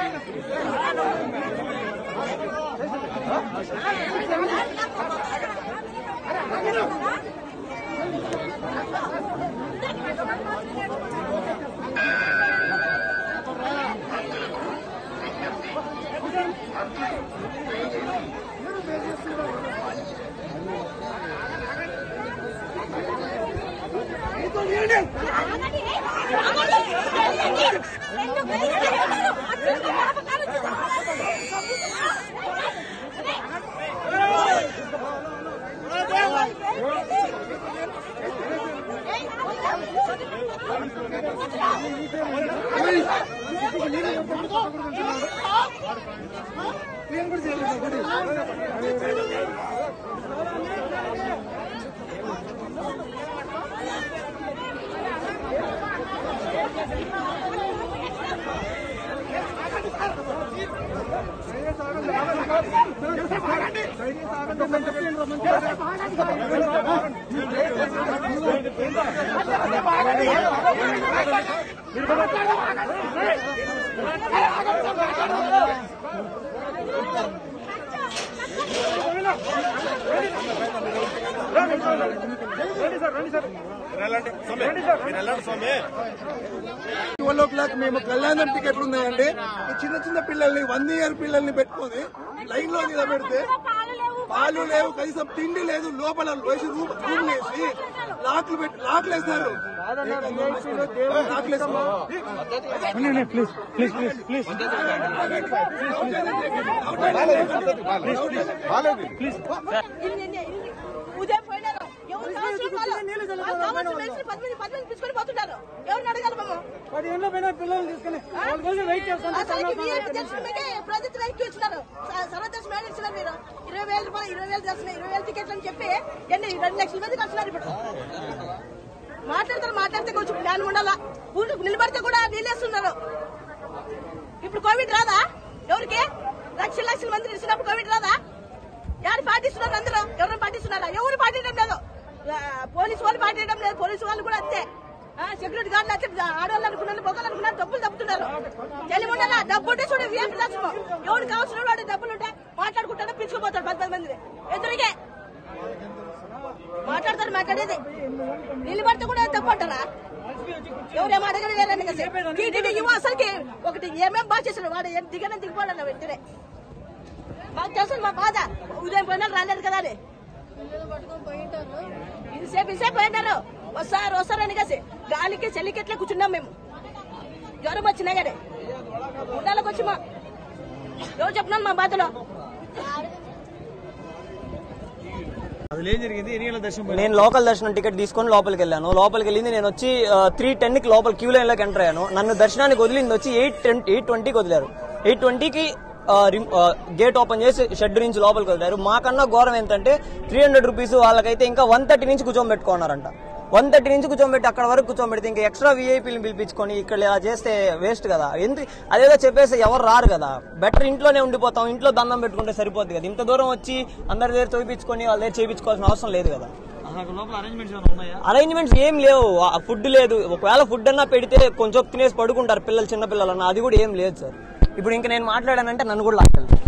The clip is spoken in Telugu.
ట్వెల్వ్ ఓ క్లాక్ మేము కళ్యాణం టికెట్లు ఉన్నాయండి ఈ చిన్న చిన్న పిల్లల్ని వన్ ఇయర్ పిల్లల్ని పెట్టుకొని లైన్ లో నిలబెడితే పాలు లేవు కనీసం తిండి లేదు లోపల వేసి రూమ్ రూమ్ వేసి లాక్లు పెట్టి లాక్లు వేస్తారు లాక్లు ఉదయం పోయినారు ఎవరు కావాల్సిన వాళ్ళు వాళ్ళు కావాల్సిన మనిషిని పది మంది పది మంది పిలుచుకొని పోతుంటారు ఎవరిని అడగాలి మేము పదిహేనులో పోయిన పిల్లల్ని తీసుకుని వాళ్ళ కోసం వెయిట్ చేస్తాను అసలు వీఐపీ దర్శనం మీకే ప్రాజెక్ట్ రైట్ ఇచ్చినారు స- సర్వదర్శనం మేడం ఇచ్చినారు మీరు ఇరవై వేల రూపాయలు ఇరవై వేలు దర్శనం ఇరవై వేలు టికెట్లు అని చెప్పి ఎన్ని రెండు లక్షల మంది కడుతున్నారు ఇప్పుడు మాట్లాడతారు మాట్లాడితే కొంచెం జ్ఞానం ఉండాలా ఊళ్ళు నిలబడితే కూడా నీళ్ళేస్తున్నారు ఇప్పుడు కోవిడ్ రాదా ఎవరికి లక్షల లక్షల మంది ఇచ్చినప్పుడు కోవిడ్ రాదా ఎవరు పాటిస్తున్నారు అందరూ ఎవరు పాటిస్తున్నారా ఎవరు పాటించడం లేదు ఆ, పోలీసు వాళ్ళు పాటించడం లేదు పోలీసు వాళ్ళు కూడా అంతే ఆ, సెక్యూరిటీ గార్డులు అయితే ఆడవాళ్ళు అనుకున్నారు బొక్కలు అనుకున్నారు డబ్బులు తప్పుతున్నారు తెలివి ఉండాలా డబ్బు ఉంటే చూడు ఏం దర్శనం ఎవరు కావాల్సిన వాడు డబ్బులు ఉంటే మాట్లాడుకుంటాడు పిలుచుకుపోతాడు పది పది మంది ఎదురుగే మాట్లాడతారు మాట్లాడేది నిలబడితే కూడా తప్పు అంటారా ఎవరేమో అడగని లేరని కదా టీటీడీ యువ అసలుకి ఒకటి ఏమేం బాగా చేశాడు వాడు ఏం దిగనే దిగిపోవాలన్న వెంటనే మాకు తెలుసు మా బాధ ఉదయం పోయినా రాలేదు కదా అని ఇంతసేపు ఇంతసేపు పోయినారు వస్తారు వస్తారని kasi గాలికి చలికెట్లే కూర్చున్నాం మేము జ్వరం వచ్చినా కానీ ఉండాలకు వచ్చి మా ఎవరు చెప్తున్నాను మా బాధలో అసలు ఏం జరిగింది ఎన్ని గంటల దర్శనం నేను లోకల్ దర్శనం టికెట్ తీసుకొని లోపలికి వెళ్ళాను లోపలికి వెళ్ళింది నేను వచ్చి త్రీ టెన్ కి లోపల క్యూ లైన్ లోకి ఎంటర్ అయ్యాను నన్ను దర్శనానికి వదిలింది వచ్చి ఎయిట్ టెన్ ఎయిట్ ట్వంటీకి వదిలారు ఎయిట్ ట్వంటీకి గేట్ ఓపెన్ చేసి షెడ్ నుంచి లోపలికి వదిలారు మాకన్నా ఘోరం ఏంటంటే త్రీ హండ్రెడ్ రూపీస్ వాళ్ళకైతే ఇంకా వన్ థర్టీ నుంచి కూర్చోబెట్టుకున్నారంట వన్ థర్టీ నుంచి కూర్చోబెట్టి అక్కడ వరకు కూర్చోబెడితే ఇంకా ఎక్స్ట్రా వీఐపీని పిలిపించుకొని ఇక్కడ ఇలా చేస్తే వేస్ట్ కదా ఎందుకు అదేదో చెప్పేసి ఎవరు రారు కదా బెటర్ ఇంట్లోనే ఉండిపోతాం ఇంట్లో దండం పెట్టుకుంటే సరిపోద్ది కదా ఇంత దూరం వచ్చి అందరి దగ్గర తోపించుకొని వాళ్ళ దగ్గర చేయించుకోవాల్సిన అవసరం లేదు కదా అసలు అక్కడ లోపల అరేంజ్మెంట్స్ ఏమైనా ఉన్నాయా అరేంజ్మెంట్స్ ఏం లేవు ఫుడ్ లేదు ఒకవేళ ఫుడ్ అన్నా పెడితే కొంచెం తినేసి పడుకుంటారు పిల్లలు చిన్న పిల్లలు అన్న అది కూడా ఏం లేదు సార్ ఇప్పుడు ఇంకా నేను మాట్లాడానంటే నన్ను కూడా లాక్కెళ్తారు